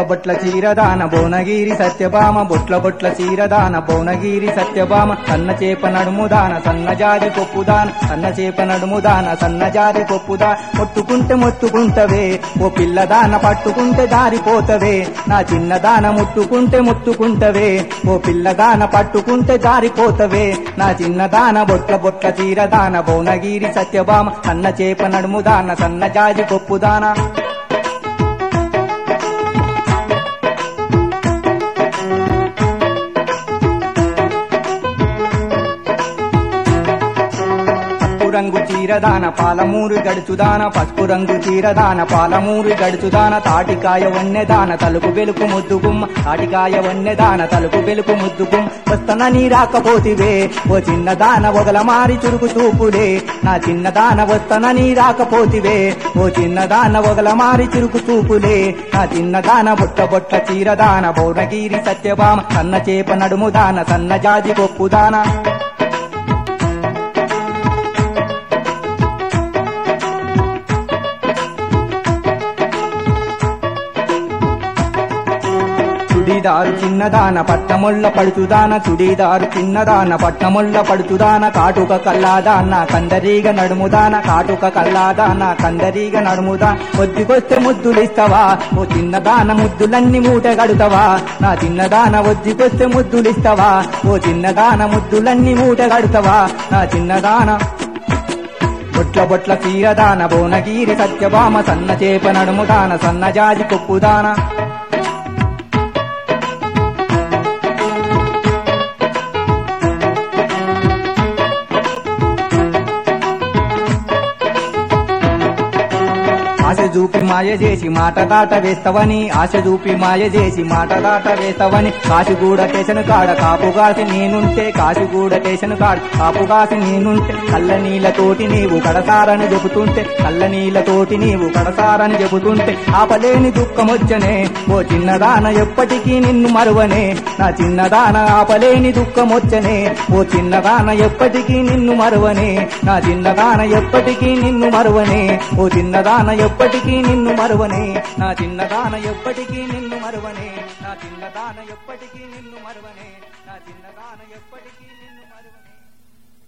బొట్ల చీరదాన భువనగిరి సత్యభామ బొట్ల బొట్ల చీరదాన భువనగిరి సత్యభామ సన్న చేప నడుముదాన సన్నజారి కొప్పుదాన సన్న చేప నడుముదాన సన్నజారి కొప్పుదా మొట్టుకుంటే మొత్తుకుంటవే ఓ పిల్లదాన పట్టుకుంటే దారిపోతవే నా చిన్నదాన ముట్టుకుంటే ముట్టుకుంటవే ఓ పిల్లదాన పట్టుకుంటే జారిపోతవే నా చిన్నదాన బొట్ల బొట్ల చీరదాన భువనగిరి సత్యభామ సన్న చేప నడుముదాన సన్నజాజి కొప్పుదాన పసుపు రంగు చీరదాన పాలమూరు గడుచుదాన పసుపు రంగు చీరదాన పాలమూరు గడుచుదాన తాటికాయ వన్నెదాన తలుపు వెలుపు ముద్దుగుమ్మ తాటికాయ వన్నెదాన తలుపు వెలుపు ముద్దుగుమ్మ వస్తనని రాకపోతివే ఓ చిన్నదాన ఒగల మారి చురుకు చూపులే నా చిన్నదాన వస్తనని రాకపోతివే ఓ చిన్నదాన ఒగల మారి చురుకు చూపులే నా చిన్నదాన బొట్ట బొట్ట చీరదాన భువనగిరి సత్యభామ సన్న చేప నడుముదాన సన్న జాజి కొప్పుదాన చుడీదారు చిన్నదాన పట్టముళ్ళ పడుచుదాన చుడీదారు చిన్నదాన పట్టముళ్ళ పడుచుదాన కాటుక కల్లాదాన కందరీగ నడుముదాన కాటుక కల్లాదాన కందరీగ నడుముదా ఒద్దికొస్తే ముద్దులిస్తావా ఓ చిన్నదాన ముద్దులన్నీ మూట గడుతావా నా చిన్నదాన ఒద్దికొస్తే ముద్దులిస్తావా ఓ చిన్నదాన ముద్దులన్నీ మూట గడుతావా నా చిన్నదాన బొట్ల బొట్ల తీరదాన భువనగిరి సత్యభామ సన్న చేప నడుముదాన సన్నజాజి కొప్పుదాన ఆశ చూపి మాయ చేసి మాట దాట వేస్తావని ఆశ చూపి మాయ చేసి మాట దాట వేస్తావని కాశీగూడ స్టేషన్ కాడ కాపుగాసి నేనుంటే కాశీగూడ స్టేషన్ కాడ కాపుగాసి నేనుంటే కళ్ళ నీళ్ళతోటి నీవు కడసారని చెబుతుంటే కళ్ళ నీళ్ళతోటి నీవు కడసారని చెబుతుంటే ఆపలేని దుఃఖమొచ్చనే ఓ చిన్నదాన ఎప్పటికీ నిన్ను మరువనే నా చిన్నదాన ఆపలేని దుఃఖమొచ్చనే ఓ చిన్నదాన ఎప్పటికీ నిన్ను మరువనే నా చిన్నదాన ఎప్పటికీ నిన్ను మరువనే ఓ చిన్నదాన ఎప్పటికీ నిన్ను మరువనే నా చిన్నదాన ఎప్పటికీ నిన్ను మరువనే నా చిన్నదాన ఎప్పటికీ నిన్ను మరువనే నా చిన్నదాన ఎప్పటికీ